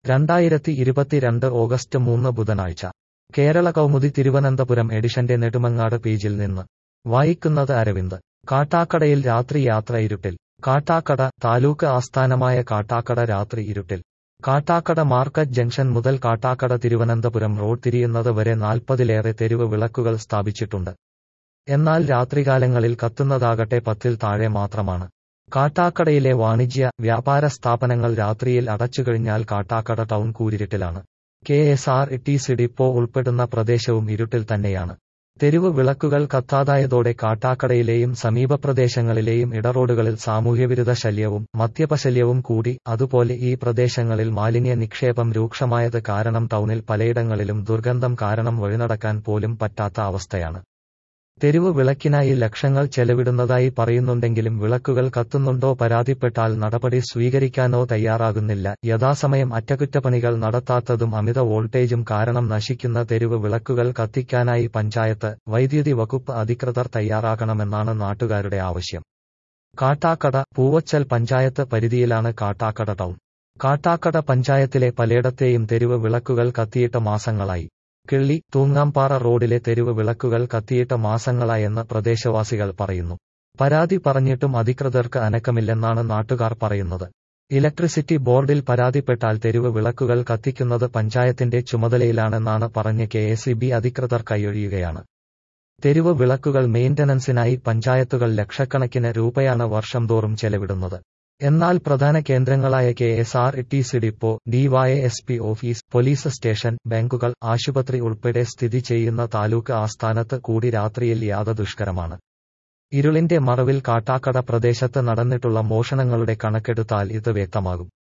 രണ്ടായിരത്തി ഇരുപത്തിരണ്ട് ഓഗസ്റ്റ് മൂന്ന് ബുധനാഴ്ച കേരള കൗമുദി തിരുവനന്തപുരം എഡിഷന്റെ നെടുമങ്ങാട് പേജിൽ നിന്ന് വായിക്കുന്നത് അരവിന്ദ് കാട്ടാക്കടയിൽ രാത്രി യാത്ര ഇരുട്ടിൽ കാട്ടാക്കട താലൂക്ക് ആസ്ഥാനമായ കാട്ടാക്കട രാത്രി ഇരുട്ടിൽ കാട്ടാക്കട മാർക്കറ്റ് ജംഗ്ഷൻ മുതൽ കാട്ടാക്കട തിരുവനന്തപുരം റോഡ് തിരിയുന്നത് വരെ നാൽപ്പതിലേറെ തെരുവ് വിളക്കുകൾ സ്ഥാപിച്ചിട്ടുണ്ട് എന്നാൽ രാത്രികാലങ്ങളിൽ കത്തുന്നതാകട്ടെ പത്തിൽ താഴെ മാത്രമാണ് കാട്ടാക്കടയിലെ വാണിജ്യ വ്യാപാര സ്ഥാപനങ്ങൾ രാത്രിയിൽ അടച്ചുകഴിഞ്ഞാൽ കാട്ടാക്കട ടൗൺ കൂരിരുട്ടിലാണ് K S R T C depot ഉൾപ്പെടുന്ന പ്രദേശവും ഇരുട്ടിൽ തന്നെയാണ് തെരുവ് വിളക്കുകൾ കത്താതായതോടെ കാട്ടാക്കടയിലെയും സമീപ പ്രദേശങ്ങളിലെയും ഇടറോഡുകളിൽ സാമൂഹ്യവിരുദ്ധ ശല്യവും മദ്യപശല്യവും കൂടി അതുപോലെ ഈ പ്രദേശങ്ങളിൽ മാലിന്യ നിക്ഷേപം രൂക്ഷമായത് കാരണം ടൗണിൽ പലയിടങ്ങളിലും ദുർഗന്ധം കാരണം വഴിനടക്കാൻ പോലും പറ്റാത്ത അവസ്ഥയാണ് തെരുവ് വിളക്കിനായി ലക്ഷങ്ങൾ ചെലവിടുന്നതായി പറയുന്നുണ്ടെങ്കിലും വിളക്കുകൾ കത്തുന്നുണ്ടോ പരാതിപ്പെട്ടാൽ നടപടി സ്വീകരിക്കാനോ തയ്യാറാകുന്നില്ല യഥാസമയം അറ്റകുറ്റപ്പണികൾ നടത്താത്തതും അമിത വോൾട്ടേജും കാരണം നശിക്കുന്ന തെരുവ് വിളക്കുകൾ കത്തിക്കാനായി പഞ്ചായത്ത് വൈദ്യുതി വകുപ്പ് അധികൃതർ തയ്യാറാകണമെന്നാണ് നാട്ടുകാരുടെ ആവശ്യം കാട്ടാക്കട പൂവച്ചൽ പഞ്ചായത്ത് പരിധിയിലാണ് കാട്ടാക്കട ടൗൺ കാട്ടാക്കട പഞ്ചായത്തിലെ പലയിടത്തെയും തെരുവ് വിളക്കുകൾ കത്തിയിട്ട് മാസങ്ങളായി കിള്ളി തൂങ്ങാംപാറ റോഡിലെ തെരുവ് വിളക്കുകൾ കത്തിയിട്ട് മാസങ്ങളായെന്ന് പ്രദേശവാസികൾ പറയുന്നു പരാതി പറഞ്ഞിട്ടും അധികൃതർക്ക് അനക്കമില്ലെന്നാണ് നാട്ടുകാർ പറയുന്നത് ഇലക്ട്രിസിറ്റി ബോർഡിൽ പരാതിപ്പെട്ടാൽ തെരുവ് വിളക്കുകൾ കത്തിക്കുന്നത് പഞ്ചായത്തിന്റെ ചുമതലയിലാണെന്നാണ് പറഞ്ഞ് കെ എസ് അധികൃതർ കൈയൊഴിയുകയാണ് തെരുവ് വിളക്കുകൾ മെയിന്റനൻസിനായി പഞ്ചായത്തുകൾ ലക്ഷക്കണക്കിന് രൂപയാണ് വർഷം തോറും ചെലവിടുന്നത് എന്നാൽ പ്രധാന കേന്ദ്രങ്ങളായ K S R T C depot DYSP office police station ബാങ്കുകൾ ആശുപത്രി ഉൾപ്പെടെ സ്ഥിതി ചെയ്യുന്ന താലൂക്ക് ആസ്ഥാനത്ത് കൂടി രാത്രിയിൽ യാത ദുഷ്കരമാണ് ഇരുളിന്റെ മറവിൽ കാട്ടാക്കട പ്രദേശത്ത് നടന്നിട്ടുള്ള മോഷണങ്ങളുടെ കണക്കെടുത്താൽ ഇത് വ്യക്തമാകും